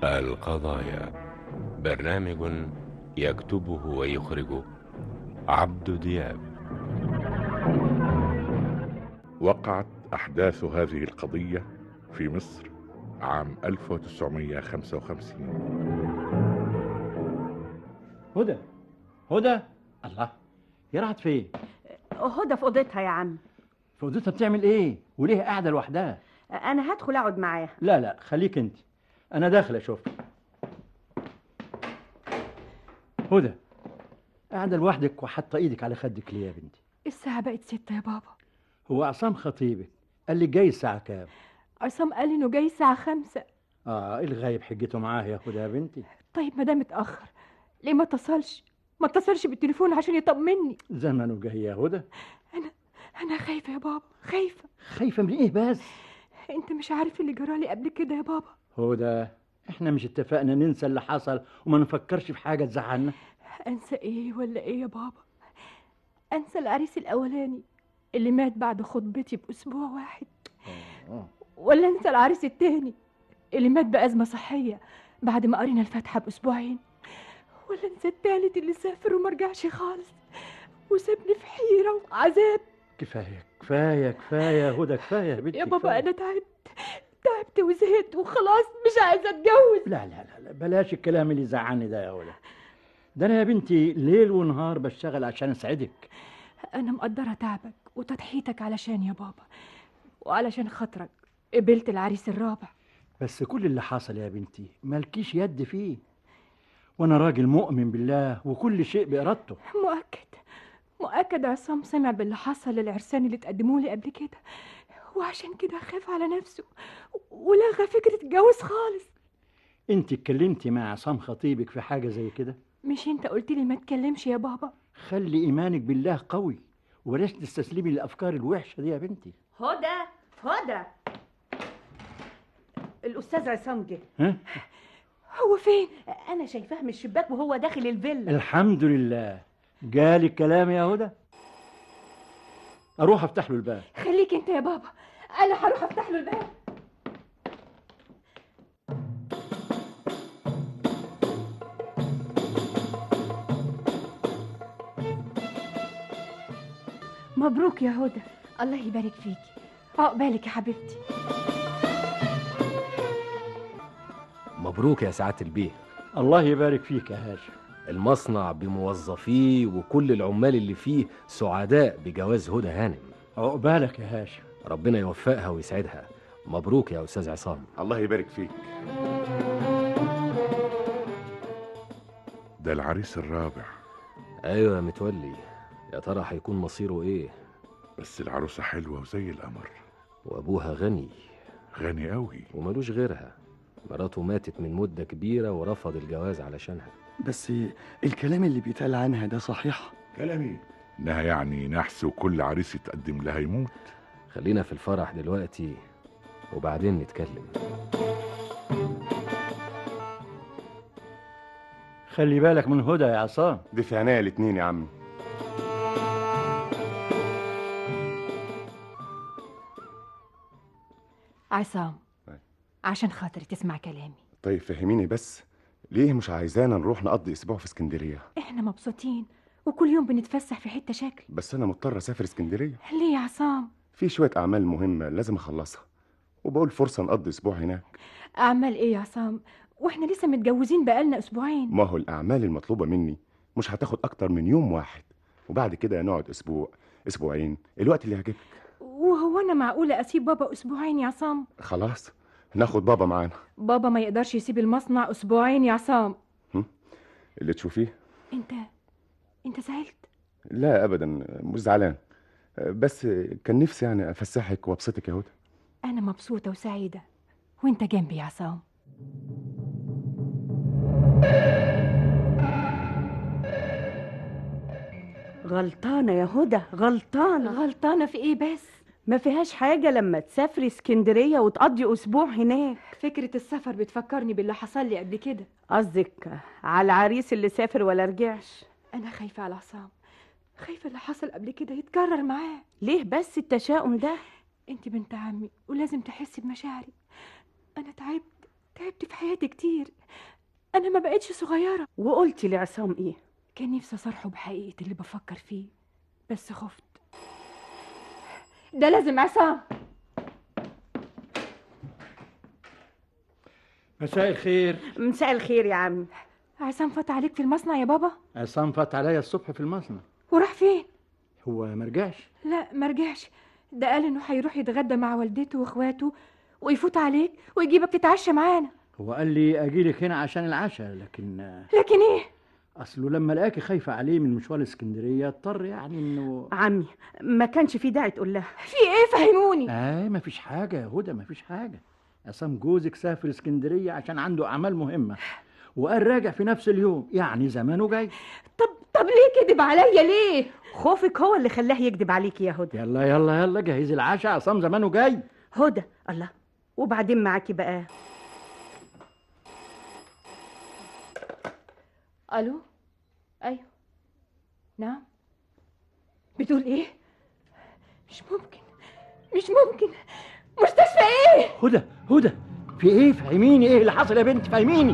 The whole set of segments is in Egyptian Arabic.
القضايا برنامج يكتبه ويخرجه عبد دياب وقعت أحداث هذه القضية في مصر عام 1955 هدى هدى الله هي راحت فين هدى في اوضتها يا عم في اوضتها بتعمل ايه وليه قاعده لوحدها انا هدخل اقعد معاها لا لا خليك انت انا داخل اشوف هدى قاعده لوحدك وحاطه ايدك على خدك ليه يا بنتي الساعة بقت ستة يا بابا هو عصام خطيبك قال لي جاي الساعه كام عصام قال إنه جاي الساعة خمسة اه الغايب حجته معاه يا هدى يا بنتي طيب ما دام اتأخر ليه ما اتصلش ما اتصلش بالتليفون عشان يطمني زمنه جاي يا هدى أنا خايفة يا بابا خايفة خايفه من ايه بس أنت مش عارف اللي جرالي قبل كده يا بابا هدى احنا مش اتفقنا ننسى اللي حصل وما نفكرش في حاجه تزعلنا أنسى إيه ولا إيه يا بابا أنسى العريس الأولاني اللي مات بعد خطبتي بأسبوع واحد ولا أنسى العريس التاني اللي مات بأزمة صحية بعد ما قرينا الفاتحة بأسبوعين ولا أنسى التالت اللي سافر ومرجعش خالص وسابني في حيرة وعذاب كفايه كفايه كفايه يا هدى كفايه يا بنتي يا بابا كفاية. أنا تعبت تعبت وزهقت وخلاص مش عايزة أتجوز لا لا لا لا بلاش الكلام اللي يزعلني ده يا هدى ده انا يا بنتي ليل ونهار بشتغل عشان اسعدك أنا مقدرة تعبك وتضحيتك علشان يا بابا وعلشان خاطرك قبلت العريس الرابع بس كل اللي حصل يا بنتي مالكيش يد فيه وانا راجل مؤمن بالله وكل شيء بارادته مؤكد مؤكد عصام سمع باللي حصل للعرسان اللي تقدموا لي قبل كده وعشان كده خاف على نفسه ولغى فكرة الجواز خالص انت اتكلمتي مع عصام خطيبك في حاجه زي كده مش انت قلت لي ما تكلمش يا بابا خلي ايمانك بالله قوي وبلاش تستسلمي للافكار الوحشه دي يا بنتي هدى هدى الاستاذ عصام جه ها هو فين انا شايفاه من الشباك وهو داخل الفيلا الحمد لله جالي الكلام يا هدى اروح افتح له الباب خليك انت يا بابا انا هروح افتح له الباب مبروك يا هدى الله يبارك فيكي عقبالك يا حبيبتي مبروك يا سعادة البيه الله يبارك فيك يا هاشم المصنع بموظفيه وكل العمال اللي فيه سعداء بجواز هدى هانم عقبالك يا هاشم ربنا يوفقها ويسعدها مبروك يا أستاذ عصام الله يبارك فيك ده العريس الرابع أيوة يا متولي يا ترى هيكون مصيره إيه بس العروسة حلوة وزي القمر وأبوها غني غني قوي وملوش غيرها مراته ماتت من مدة كبيرة ورفض الجواز علشانها بس الكلام اللي بيتقال عنها ده صحيح كلامي انها يعني نحس وكل عريس يتقدم لها يموت خلينا في الفرح دلوقتي وبعدين نتكلم خلي بالك من هدى يا عصام دي في عينيا الاتنين يا عم عصام أي. عشان خاطري تسمع كلامي طيب فهميني بس ليه مش عايزانا نروح نقضي اسبوع في اسكندريه احنا مبسوطين وكل يوم بنتفسح في حتة شكل بس انا مضطر اسافر اسكندريه ليه يا عصام في شويه اعمال مهمه لازم اخلصها وبقول فرصه نقضي اسبوع هناك أعمال إيه يا عصام وإحنا لسه متجوزين بقالنا أسبوعين ما هو الاعمال المطلوبه مني مش هتاخد اكتر من يوم واحد وبعد كده نقعد اسبوع اسبوعين الوقت اللي يعجبك وهو أنا معقولة أسيب بابا أسبوعين يا عصام خلاص ناخد بابا معانا بابا ما يقدرش يسيب المصنع أسبوعين يا عصام اللي تشوفيه أنت أنت زعلت لا ابدا مش زعلان بس كان نفسي يعني افسحك وابسطك يا هدى أنا مبسوطة وسعيدة وأنت جنبي يا عصام غلطانة يا هدى غلطانة غلطانة في إيه بس ما فيهاش حاجة لما تسافري اسكندرية وتقضي أسبوع هناك فكرة السفر بتفكرني باللي حصل لي قبل كده قصدك على العريس اللي سافر ولا رجعش أنا خايفة على عصام خايفة اللي حصل قبل كده يتكرر معاه ليه بس التشاؤم ده أنت بنت عمي ولازم تحسي بمشاعري أنا تعبت تعبت في حياتي كتير انا ما بقتش صغيره وقلتي لعصام ايه كان نفسي اصارحه بحقيقه اللي بفكر فيه بس خفت ده لازم عصام مساء الخير مساء الخير يا عمي عصام فات عليك في المصنع يا بابا عصام فات عليا الصبح في المصنع وراح فين هو مرجعش لا مرجعش ده قال انه هيروح يتغدى مع والدته واخواته ويفوت عليك ويجيبك تتعشى معانا هو قال لي اجيلك هنا عشان العشاء لكن آه، لكن ايه اصله لما لقاكي خايفه عليه من مشوار اسكندريه اضطر يعني انه عمي ما كانش في داعي تقول لها في ايه فهموني اي ما فيش حاجه يا هدى ما فيش حاجه عصام جوزك سافر اسكندريه عشان عنده اعمال مهمه وقال راجع في نفس اليوم يعني زمانه جاي طب طب ليه كذب عليا ليه خوفك هو اللي خلاه يكذب عليكي يا هدى يلا يلا يلا جهزي العشاء عصام زمانه جاي هدى الله وبعدين معاكي بقى الو ايوه نعم بتقول ايه مش ممكن مش ممكن مستشفى ايه هدى هدى في ايه فهميني ايه اللي حصل يا بنت فهميني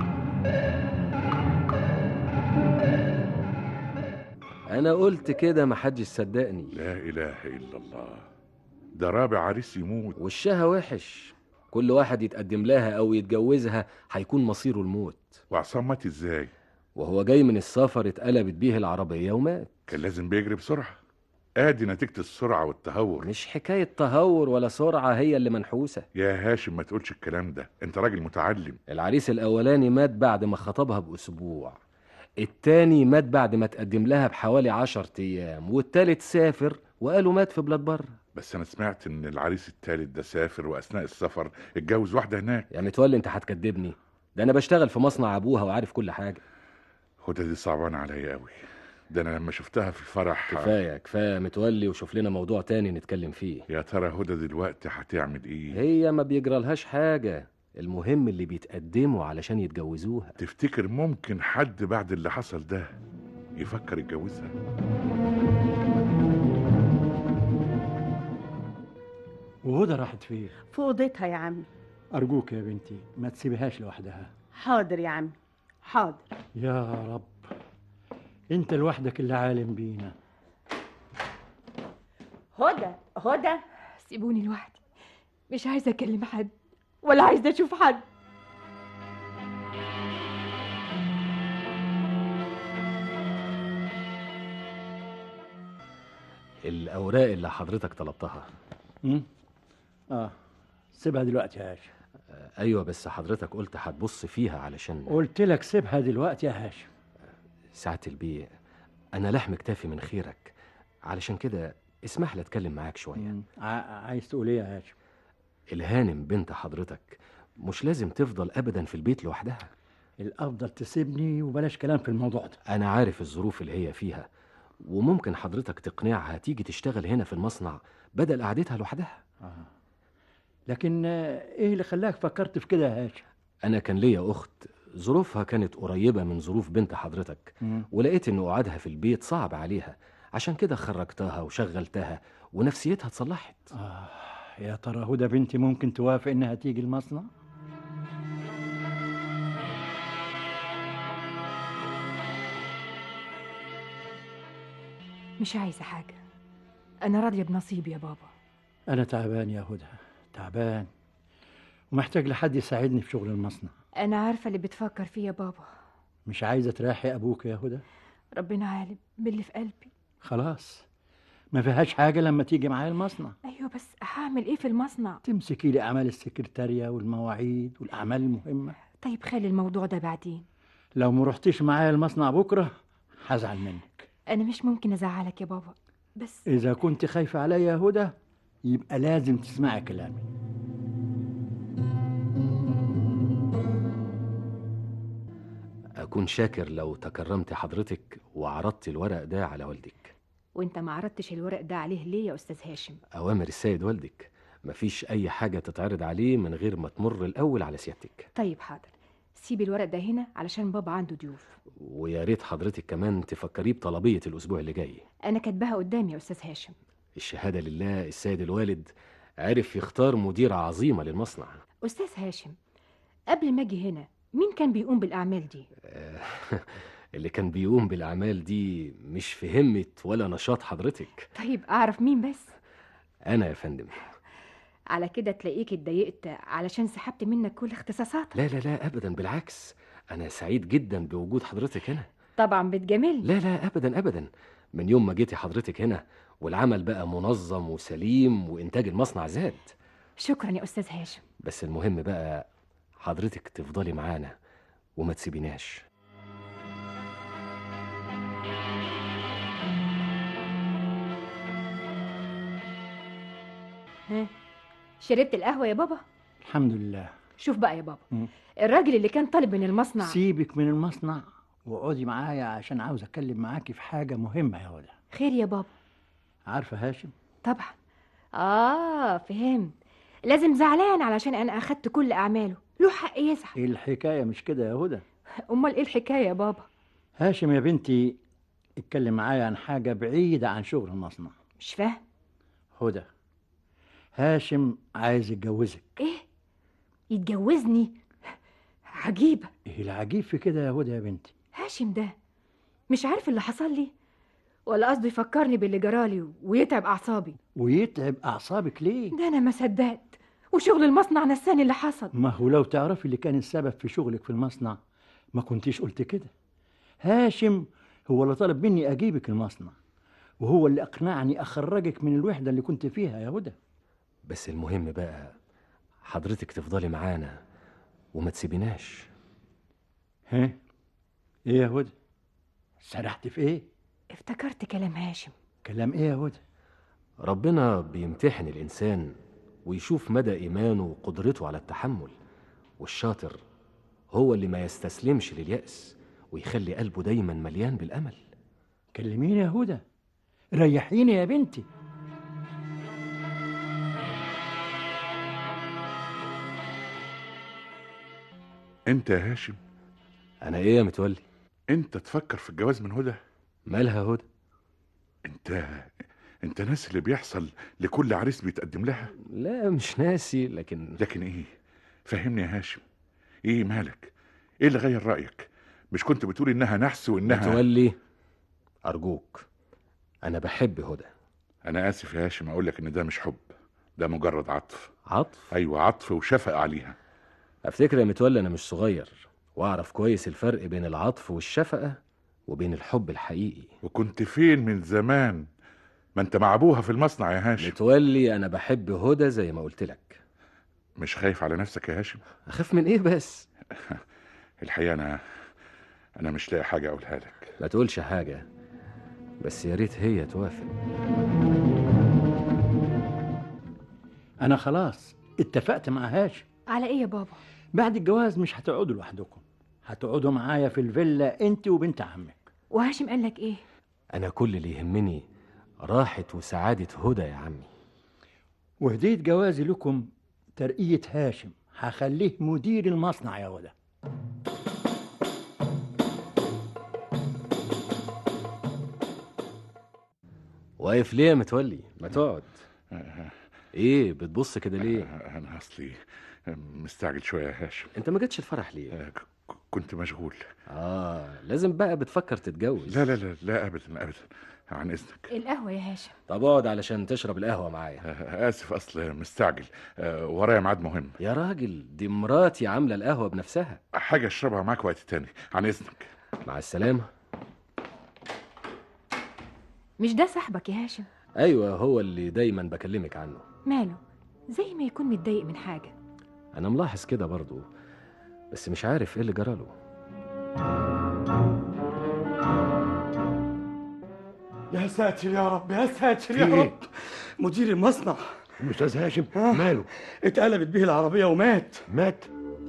انا قلت كده محدش صدقني لا اله الا الله ده رابع عريس يموت وشها وحش كل واحد يتقدم لها او يتجوزها هيكون مصيره الموت وعصام مات ازاي وهو جاي من السفر اتقلبت بيه العربية ومات كان لازم بيجري بسرعه ادي نتيجه السرعه والتهور مش حكاية تهور ولا سرعة هي اللي منحوسة يا هاشم ما تقولش الكلام ده انت راجل متعلم العريس الأولاني مات بعد ما خطبها بأسبوع التاني مات بعد ما تقدم لها بحوالي عشر أيام والتالت سافر وقالوا مات في بلاد بره بس انا سمعت ان العريس التالت ده سافر واثناء السفر اتجوز واحده هناك يا متولي انت هتكدبني ده انا بشتغل في مصنع ابوها وعارف كل حاجة هدى دي صعبانه عليا قوي ده انا لما شفتها في الفرح كفاية كفاية متولي وشوف لنا موضوع تاني نتكلم فيه يا ترى هدى دلوقتي هتعمل ايه هي ما بيجرالهاش حاجة المهم اللي بيتقدموا علشان يتجوزوها تفتكر ممكن حد بعد اللي حصل ده يفكر يتجوزها وهدى راحت فين في اوضتها يا عمي ارجوك يا بنتي ما تسيبهاش لوحدها حاضر يا عمي حاضر يا رب انت لوحدك اللي عالم بينا هدى هدى سيبوني لوحدي مش عايزه اكلم حد ولا عايزه اشوف حد الأوراق اللي حضرتك طلبتها م? اه سيبها دلوقتي يا هاشم أيوة بس حضرتك قلت هتبص فيها علشان قلت لك سيبها دلوقتي يا هاشم ساعة البيع أنا لحم كتافي من خيرك علشان كده اسمح لي أتكلم معاك شوية م. ع- عايز تقول ايه يا هاشم الهانم بنت حضرتك مش لازم تفضل أبدا في البيت لوحدها الافضل تسيبني وبلاش كلام في الموضوع ده أنا عارف الظروف اللي هي فيها وممكن حضرتك تقنعها تيجي تشتغل هنا في المصنع بدل قعدتها لوحدها آه. لكن آه، ايه اللي خلاك فكرت في كده يا هاشم أنا كان ليا أخت ظروفها كانت قريبة من ظروف بنت حضرتك م. ولقيت إن قعدها في البيت صعب عليها عشان كده خرجتها وشغلتها ونفسيتها اتصلحت آه يا ترى هدى بنتي ممكن توافق انها تيجي المصنع مش عايزه حاجه انا راضيه بنصيبي يا بابا انا تعبان يا هدى تعبان ومحتاج لحد يساعدني في شغل المصنع انا عارفه اللي بتفكر فيه يا بابا مش عايزه تريحي ابوك يا هدى ربنا عالم باللي في قلبي خلاص ما فيهاش حاجه لما تيجي معايا المصنع ايوه بس هعمل ايه في المصنع تمسكي لي اعمال السكرتاريه والمواعيد والاعمال المهمه طيب خلي الموضوع ده بعدين لو ما رحتيش معايا المصنع بكره هزعل منك انا مش ممكن ازعلك يا بابا بس اذا كنت خايفه عليا يا هدى يبقى لازم تسمعي كلامي أكون شاكر لو تكرمت حضرتك وعرضت الورق ده على والدك وانت ما عرضتش الورق ده عليه ليه يا استاذ هاشم أوامر السيد والدك مفيش أي حاجة تتعرض عليه من غير ما تمر الأول على سيادتك طيب حاضر سيب الورق ده هنا علشان بابا عنده ضيوف ويا ريت حضرتك كمان تفكريه بطلبية الأسبوع اللي جاي انا كاتباها قدامي يا استاذ هاشم الشهادة لله السيد الوالد عرف يختار مديرة عظيمة للمصنع استاذ هاشم قبل ما اجي هنا مين كان بيقوم بالاعمال دي آه، اللي كان بيقوم بالأعمال دي مش في همة ولا نشاط حضرتك طيب اعرف مين بس أنا يا فندم على كده تلاقيك اتضايقت علشان سحبت منك كل اختصاصاتك لا لا لا أبدا بالعكس أنا سعيد جدا بوجود حضرتك هنا طبعا بتجاملني لا لا أبدا أبدا من يوم ما جيتي حضرتك هنا والعمل بقى منظم وسليم وإنتاج المصنع زاد شكرا يا استاذ هاشم بس المهم بقى حضرتك تفضلي معانا وما تسيبيناش ها شربت القهوه يا بابا الحمد لله شوف بقى يا بابا مم. الراجل اللي كان طالب من المصنع سيبك من المصنع واقعدي معايا عشان عاوز اتكلم معاكي في حاجه مهمه يا هدى خير يا بابا عارفه هاشم طبعا اه فهمت لازم زعلان علشان انا اخدت كل اعماله له حق يزعل ايه الحكايه مش كده يا هدى امال ايه الحكايه يا بابا هاشم يا بنتي اتكلم معايا عن حاجه بعيده عن شغل المصنع مش فاهم هدى هاشم عايز يتجوزك ايه يتجوزني عجيبه ايه العجيب في كده يا هدى يا بنتي هاشم ده مش عارف اللي حصل لي ولا قصده يفكرني باللي جرالي ويتعب اعصابي ويتعب اعصابك ليه ده انا ما صدقت وشغل المصنع نساني اللي حصل ما هو لو تعرفي اللي كان السبب في شغلك في المصنع ما كنتيش قلت كده هاشم هو اللي طلب مني اجيبك المصنع وهو اللي اقنعني اخرجك من الوحده اللي كنت فيها يا هدى بس المهم بقى حضرتك تفضلي معانا وما تسيبيناش ها ايه يا هدى سرحت في ايه افتكرت كلام هاشم كلام ايه يا هدى ربنا بيمتحن الإنسان ويشوف مدى إيمانه وقدرته على التحمل والشاطر هو اللي ما يستسلمش لليأس ويخلي قلبه دايما مليان بالأمل كلميني يا هدى ريحيني يا بنتي انت يا هاشم أنا إيه يا متولي انت تفكر في الجواز من هدى مالها هدى انت انت ناس اللي بيحصل لكل عريس بيتقدم لها لا مش ناسي لكن لكن ايه فهمني يا هاشم ايه مالك ايه اللي غير رايك مش كنت بتقول انها نحس وانها متولي أرجوك أنا بحب هدى انا اسف يا هاشم اقول لك ان ده مش حب ده مجرد عطف عطف ايوه عطف وشفقه عليها أفتكر يا متولي أنا مش صغير وأعرف كويس الفرق بين العطف والشفقة وبين الحب الحقيقي وكنت فين من زمان ما انت مع ابوها في المصنع يا هاشم متولي أنا بحب هدى زي ما قلت لك مش خايف على نفسك يا هاشم أخاف من إيه بس الحقيقه انا انا مش لاقي حاجه اقولها لك ما تقولش حاجة بس يا ريت هي توافق انا خلاص اتفقت مع هاشم على ايه يا بابا بعد الجواز مش هتقعدوا لوحدكم هتقعدوا معايا في الفيلا انت وبنت عمك وهاشم قال لك ايه أنا كل اللي يهمني راحة وسعادة هدى يا عمي وهدية جوازي لكم ترقية هاشم هخليه مدير المصنع يا هدى واقف ليه يا متولي ما تقعد ايه بتبص كده ليه انا اصلي مستعجل شويه يا هاشم انت ما جتش الفرح ليه آه، ك- كنت مشغول اه لازم بقى بتفكر تتجوز لا لا لا لا ابدا ابدا عن اذنك القهوه يا هاشم طب اقعد علشان تشرب القهوة معايا آه، اسف اصل مستعجل آه، ورايا ميعاد مهم يا راجل دي مراتي عاملة القهوة بنفسها حاجه اشربها معاك وقت تاني عن اذنك مع السلامة مش ده صاحبك يا هاشم ايوه هو اللي دايما بكلمك عنه ماله زي ما يكون متضايق من حاجه انا ملاحظ كده برضو بس مش عارف ايه اللي جراله يا ساتر يا رب يا ساتر في يا إيه؟ رب مدير المصنع الاستاذ هاشم آه. ماله اتقلبت به العربية ومات مات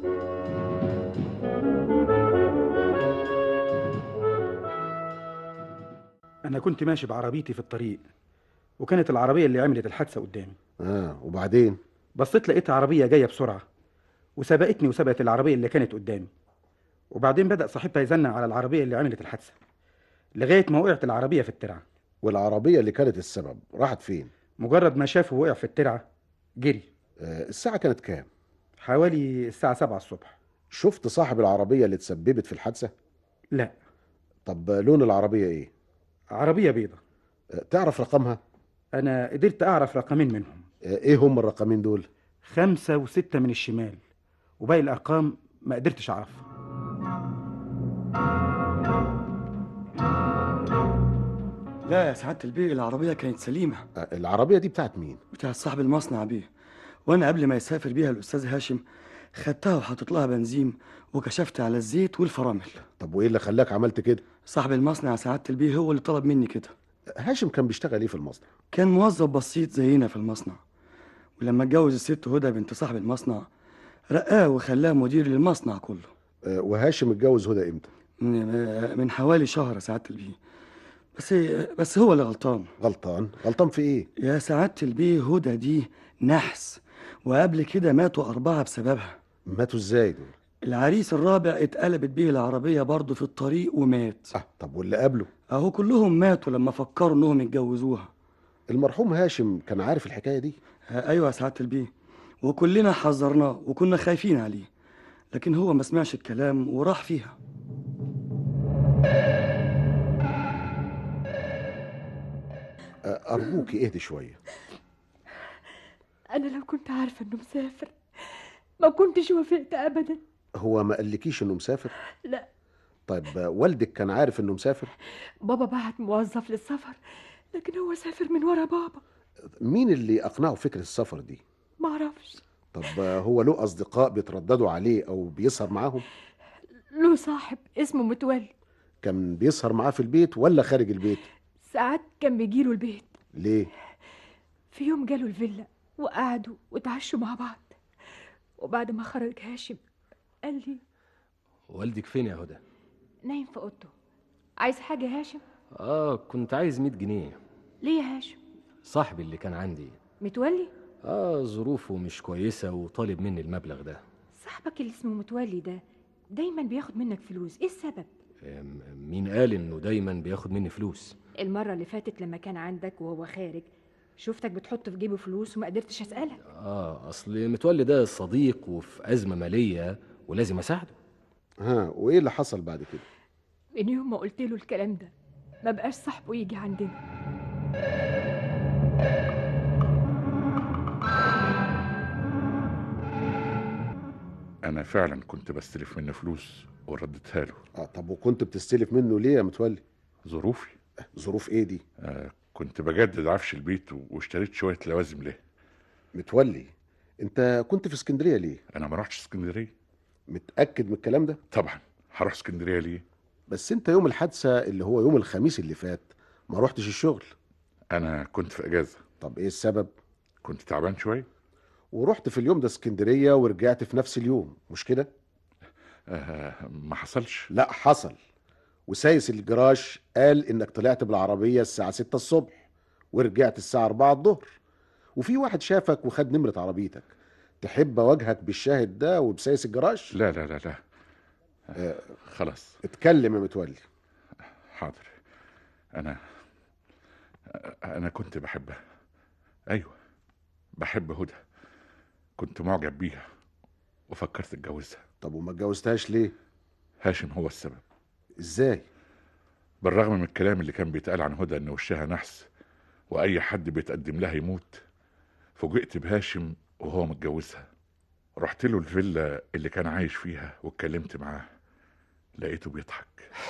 أنا كنت ماشي بعربيتي في الطريق وكانت العربية اللي عملت الحادثة قدامي اه وبعدين بصيت لقيت عربية جاية بسرعة وسبقتني وسبقت العربية اللي كانت قدامي وبعدين بدأ صاحبها يزنق على العربية اللي عملت الحادثة لغاية ما وقعت العربية في الترعة والعربيه اللي كانت السبب راحت فين مجرد ما شافه وقع في الترعة جري آه الساعه كانت كام حوالي الساعة سبعة الصبح شفت صاحب العربية اللي تسببت في الحادثة لا طب لون العربية ايه عربية بيضة تعرف رقمها أنا قدرت أعرف رقمين منهم ايه هم الرقمين دول خمسة وستة من الشمال وباقي الأرقام ما قدرتش أعرفها لا يا سعادة البيه العربية كانت سليمة العربية دي بتاعت مين بتاعت صاحب المصنع بيه وأنا قبل ما يسافر بيها الأستاذ هاشم خدتها وحطيت لها بنزين وكشفت على الزيت والفرامل طب وايه اللي خلاك عملت كده صاحب المصنع يا سعادة البيه هو اللي طلب مني كده هاشم كان بيشتغل ايه في المصنع كان موظف بسيط زينا في المصنع ولما اتجوز الست هدى بنت صاحب المصنع رقاه وخلاه مدير للمصنع كله آه، وهاشم اتجوز هدى امتى من من حوالي شهر يا سعادة البيه بس بس هو اللي غلطان غلطان غلطان في ايه يا سعادة البيه هدى دي نحس وقبل كده ماتوا أربعة بسببها ماتوا ازاي دول العريس الرابع اتقلبت بيه العربية برضه في الطريق ومات اه طب واللي قبله أهو كلهم ماتوا لما فكروا إنهم يتجوزوها المرحوم هاشم كان عارف الحكاية دي آه، أيوة يا سعادة البيه وكلنا حذرناه وكنا خايفين عليه لكن هو ما سمعش الكلام وراح فيها آه، ارجوكي اهدي شوية أنا لو كنت عارفة إنه مسافر ما كنتش وافقت أبدا هو ما قالكيش انه مسافر لا طيب آه، والدك كان عارف انه مسافر بابا بعت موظف للسفر لكن هو سافر من ورا بابا مين اللي اقنعه فكرة السفر دي معرفش طب آه، هو له اصدقاء بيترددوا عليه او بيسهر معاهم له صاحب اسمه متولي كان بيسهر معاه في البيت ولا خارج البيت ساعات كان بيجيله البيت ليه في يوم جاله الفيلا وقعدوا وتعشوا مع بعض وبعد ما خرج هاشم قال لي والدك فين يا هدى نايم في اوضته عايز حاجة يا هاشم اه كنت عايز 100 جنيه ليه يا هاشم صاحبي اللي كان عندي متولي اه ظروفه مش كويسة وطالب مني المبلغ ده صاحبك اللي اسمه متولي ده دايما بياخد منك فلوس ايه السبب آم، مين قال انه دايما بياخد مني فلوس المرة اللي فاتت لما كان عندك وهو خارج شفتك بتحط في جيبه فلوس وما قدرتش اسألك اه اصل متولي ده صديق وفي ازمة مالية ولازم اساعده ها وايه اللي حصل بعد كده من يوم ما قلت له الكلام ده ما بقاش صاحبه يجي عندنا انا فعلا كنت بستلف منه فلوس ورديتها له اه طب وكنت بتستلف منه ليه يا متولي ظروفي ظروف ايه دي آه كنت بجدد عفش البيت و- واشتريت شويه لوازم له متولي انت كنت في اسكندريه ليه انا ما رحتش اسكندريه متاكد من الكلام ده طبعا هروح اسكندريه ليه بس انت يوم الحادثه اللي هو يوم الخميس اللي فات ما رحتش الشغل انا كنت في اجازه طب ايه السبب كنت تعبان شويه ورحت في اليوم ده اسكندريه ورجعت في نفس اليوم مش كده آه ما حصلش لا حصل وسايس الجراج قال انك طلعت بالعربيه الساعه 6 الصبح ورجعت الساعه 4 الظهر وفي واحد شافك وخد نمره عربيتك تحب اواجهك بالشاهد ده وبسايس الجراج لا لا لا لا آه خلاص اتكلم يا متولي حاضر انا انا كنت بحبها ايوه بحب هدى كنت معجب بيها وفكرت اتجوزها طب وما اتجوزتهاش ليه هاشم هو السبب ازاي بالرغم من الكلام اللي كان بيتقال عن هدى ان وشها نحس واي حد بيتقدم لها يموت فوجئت بهاشم وهو متجوزها رحت له الفيلا اللي كان عايش فيها واتكلمت معاه لقيته بيضحك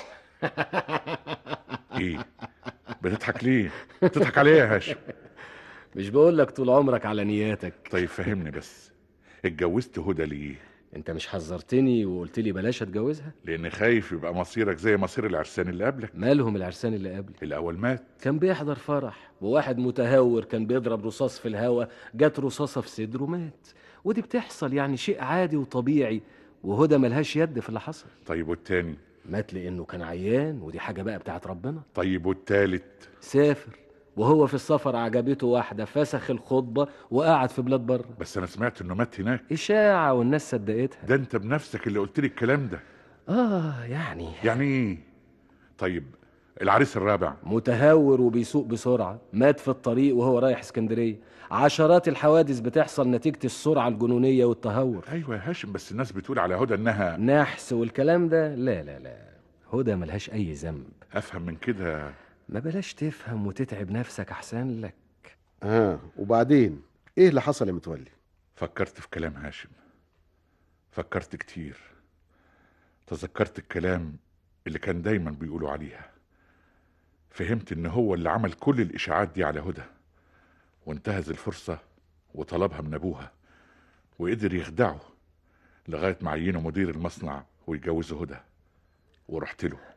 ايه بتضحك ليه بتضحك عليه يا هاشم مش بقول لك طول عمرك على نياتك طيب فهمني بس اتجوزت هدى ليه انت مش حذرتني وقلت لي بلاش اتجوزها لان خايف يبقى مصيرك زي مصير العرسان اللي قبلك مالهم العرسان اللي قبلي الاول مات كان بيحضر فرح وواحد متهور كان بيضرب رصاص في الهوا جت رصاصة في صدره مات ودي بتحصل يعني شيء عادي وطبيعي وهدى ملهاش يد في اللي حصل طيب والتاني مات لانه كان عيان ودي حاجة بقى بتاعت ربنا طيب والتالت سافر وهو في السفر عجبته واحدة فسخ الخطبة وقعد في بلاد بره بس انا سمعت انه مات هناك إشاعة والناس صدقتها ده انت بنفسك اللي قلت لي الكلام ده آه يعني يعني ايه طيب العريس الرابع متهور وبيسوق بسرعة مات في الطريق وهو رايح اسكندرية عشرات الحوادث بتحصل نتيجة السرعة الجنونية والتهور ايوه يا هاشم بس الناس بتقول على هدى انها نحس والكلام ده لا لا لا هدى ملهاش أي ذنب افهم من كده ما بلاش تفهم وتتعب نفسك أحسن لك اه وبعدين ايه اللي حصل يا متولي فكرت في كلام هاشم فكرت كتير تذكرت الكلام اللي كان دايما بيقولوا عليها فهمت ان هو اللي عمل كل الاشاعات دي على هدى وانتهز الفرصة وطلبها من ابوها وقدر يخدعه لغاية ما عينه مدير المصنع ويجوزه هدى ورحت له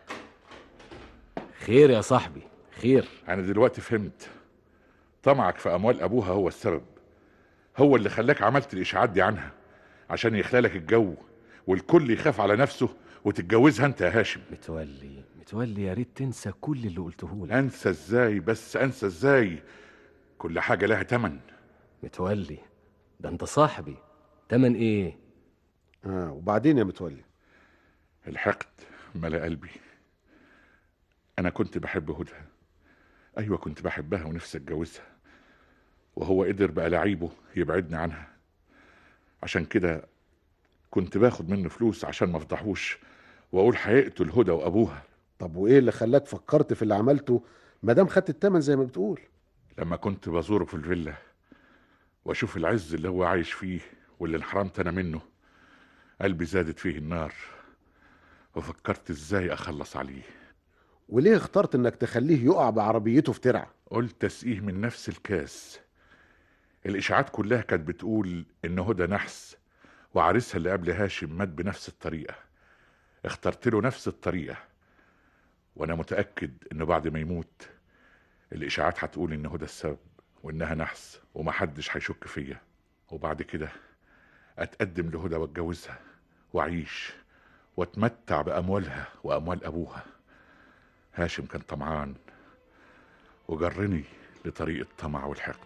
خير يا صاحبي خير انا دلوقتي فهمت طمعك في اموال ابوها هو السبب هو اللي خلاك عملت الاشاعات دي عنها عشان يخلالك الجو والكل يخاف على نفسه وتتجوزها انت يا هاشم متولي متولي يا ريت تنسى كل اللي قلته لك انسى ازاي بس انسى ازاي كل حاجة لها تمن متولي ده انت صاحبي تمن ايه اه وبعدين يا متولي الحقد ملا قلبي انا كنت بحب هدى ايوه كنت بحبها ونفسي اتجوزها وهو قدر بقى لعيبه يبعدني عنها عشان كده كنت باخد منه فلوس عشان ما افضحوش واقول هيقتل هدى وابوها طب وايه اللي خلاك فكرت في اللي عملته ما دام خدت التمن زي ما بتقول لما كنت بزوره في الفيلا واشوف العز اللي هو عايش فيه واللي انحرمت انا منه قلبي زادت فيه النار وفكرت ازاي اخلص عليه وليه اخترت انك تخليه يقع بعربيته في ترعه قلت اسقيه من نفس الكاس الاشاعات كلها كانت بتقول ان هدى نحس وعريسها اللي قبل هاشم مات بنفس الطريقه اخترت له نفس الطريقه وانا متاكد انه بعد ما يموت الاشاعات هتقول ان هدى السبب وانها نحس ومحدش هيشك فيا وبعد كده اتقدم لهدى واتجوزها واعيش واتمتع باموالها واموال ابوها هاشم كان طمعان وجرني لطريق الطمع والحقد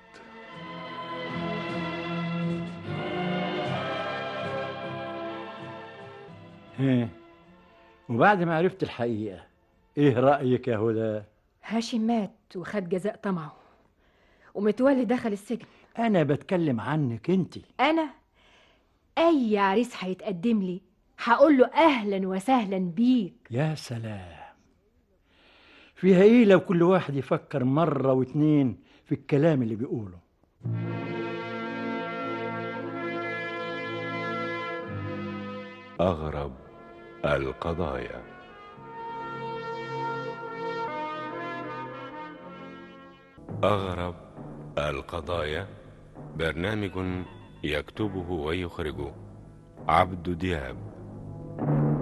ها وبعد ما عرفت الحقيقة ايه رأيك يا هدى هاشم مات وخد جزاء طمعه ومتولي دخل السجن انا بتكلم عنك انت انا اي عريس هيتقدم لي هقول له اهلا وسهلا بيك يا سلام فيها ايه لو كل واحد يفكر مرة واتنين في الكلام اللي بيقوله أغرب القضايا أغرب القضايا برنامج يكتبه ويخرجه عبد دياب